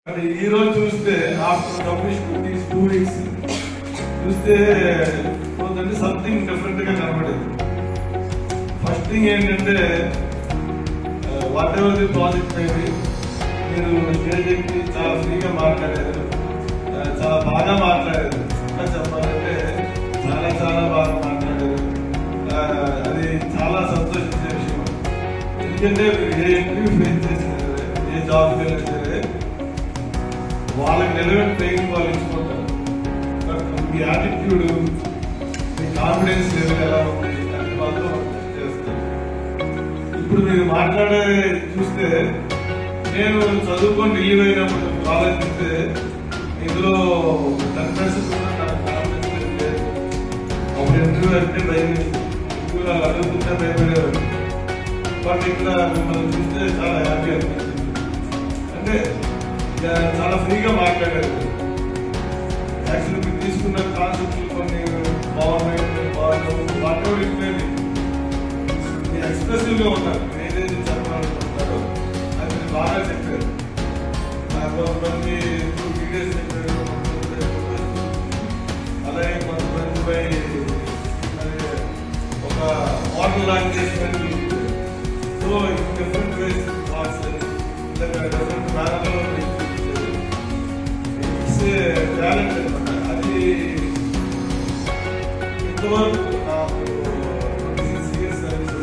కానీ ఈ రోజు చూస్తే after completion these two weeks చూస్తే కొంచెం సంథింగ్ డిఫరెంట్ గా కనబడేది ఫస్ట్ థింగ్ ఏంటంటే whatever the project maybe మీరు స్టేజ్ ఎక్కి చాలా ఫ్రీగా మాట్లాడారు ఆ, చాలా బాగా మాట్లాడారు ఇంకా చెప్పాలంటే చాలా చాలా బాగా మాట్లాడారు ఆ, అది చాలా సంతోషించే విషయం ఎందుకంటే మీరు ఏ ఇంటర్వ్యూ ఫేస్ చేసినా సరే ఏ జాబ్కి వెళ్ళినా సరే వాళ్ళకి నిలబెట్టి ట్రైనింగ్ వాళ్ళు ఇచ్చుకుంటారు బట్ మీ యాటిట్యూడ్ మీ కాన్ఫిడెన్స్ లెవెల్ ఎలా ఉంది అది మాత్రం టెస్ట్ చేస్తారు ఇప్పుడు మీరు మాట్లాడే చూస్తే నేను చదువుకొని ఢిల్లీ పోయినప్పుడు ఆలోచిస్తే ఇందులో టెన్ పర్సెంట్ కూడా నాకు కాన్ఫిడెన్స్ లేదు అప్పుడు ఇంటర్వ్యూ అంటే భయం ఇంటర్వ్యూ అడుగుతుంటే భయపడేవాడు బట్ ఇక్కడ మిమ్మల్ని చూస్తే చాలా హ్యాపీ అనిపించింది అంటే ఇక చాలా ఫ్రీగా మాట్లాడారు యాక్చువల్లీ మీరు తీసుకున్న కాన్సెప్ట్లు కొన్ని బాగున్నాయి బాగున్నాయి వాటెవర్ ఇట్ మే బి. మీరు ఎక్స్ప్రెసివ్ గా ఉన్నారు మీరు ఏదైతే చెప్పాలనుకుంటున్నారో అది మీరు బాగా చెప్పారు నాకు కొంతమంది వీడియోస్ చెప్పారు కొంతమంది అలాగే కొంతమంది పై మరి ఒక model language so different ways thoughts different మేనర్లో ఇట్స్ టాలెంట్ అనమాట అది ఇంతవరకు నాకు ట్వంటీ సిక్స్ ఇయర్స్ సర్వీస్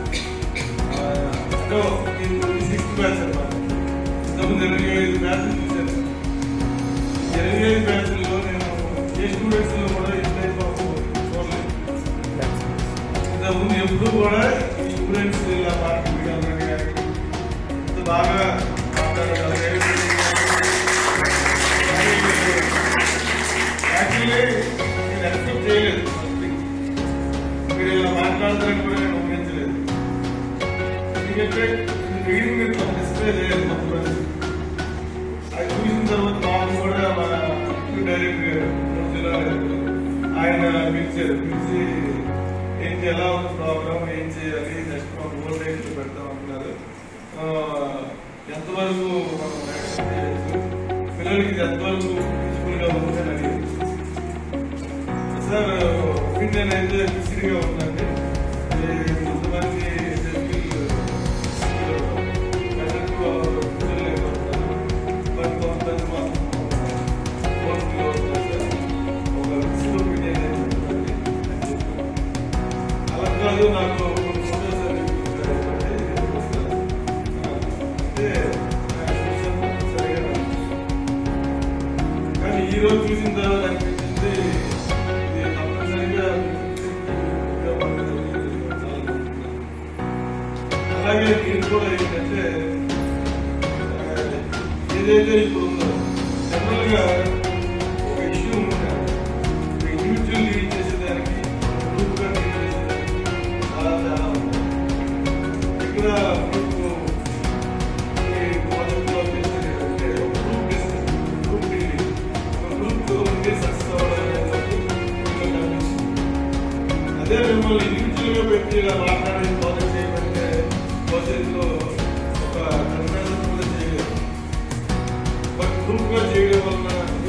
అంటే ట్వంటీ సిక్స్త్ బ్యాచ్ అనమాట ఇంతకుముందు ఇరవై ఐదు బ్యాచ్లు చూశాను ఇరవై ఐదు బ్యాచ్ల్లో నేను ఏ స్టూడెంట్స్లో కూడా ఈ టైప్ ఆఫ్ చూడలేదు ఇంతకుముందు ఎప్పుడు కూడా ఈ స్టూడెంట్స్ ఇలా మాట్లాడగలరు కానీ ఇంత బాగా మాట్లాడగలరు యాక్చువల్లీ నేను ఎక్స్పెక్ట్ చేయలేదు మీరు ఇలా మాట్లాడతారని కూడా నేను ఊహించలేదు ఎందుకంటే రీడింగ్ మీరు డిస్ప్లే చేయలేదు కొంతమంది అది చూసిన తర్వాత మాకు కూడా మన డైరెక్టర్ గారు జిల్లా ఆయన పిలిచారు పిలిచి ఏంటి ఎలా ఉంది ప్రోగ్రామ్ ఏం చేయాలి నెక్స్ట్ మాకు ఓల్డ్ ఏజ్ పెడతాం అంటున్నారు ఆ, ఎంతవరకు మనం యాక్షన్ చేయొచ్చు పిల్లలకి ఇది ఎంతవరకు యూస్ఫుల్ గా ఉంది అని అడిగారు సార్ ఒపీనియన్ అయితే మిక్స్డ్ గా ఉందండి ఈ కొంతమంది సర్కిల్ మెదడుకు కూర్చోలేకపోతున్నారు బట్ కొంతమంది మాత్రం పోస్టులో ఉన్నారు సార్ ఒక మిక్స్డ్ ఒపీనియన్ అయితే ఉందండి అని చెప్పారు. అలా కాదు నాకు కొన్ని ఫోటోస్ అన్ని చూపించారు అంటే నాకు చూసాను సరిగా నాకు కానీ ఈ రోజు చూసిన తర్వాత అనిపించింది ఇది తప్పనిసరిగా ఉపయోగపడుతుందని చాలా అనుకుంటున్నాను. అలాగే మీరు కూడా ఏంటంటే ఆ, ఏదైతే ఇప్పుడు ఉందో జనరల్ గా ఒక ఇష్యూ ఒక ఇండివిజువల్ లీడ్ చేసేదానికి గ్రూప్ గా లీడ్ చేసేదానికి చాలా చాలా ఉంది ఇక్కడ మీకు ఈ ప్రాజెక్ట్ లో చేసేది ఏంటంటే ఒక గ్రూప్ డిస్కషన్ గ్రూప్ డీలింగ్ ఒక గ్రూప్ తో ఉండి సక్సెస్ అవ్వడం అనేది మీకు కనిపిస్తుంది అదే మిమ్మల్ని ఇండివిజువల్ గా పెట్టి ఇలా మాట్లాడి ప్రాజెక్ట్ చేయమంటే భవిష్యత్తులో ఒక కన్వెన్షన్ కూడా చేయలేదు బట్ గ్రూప్ గా చేయడం వలన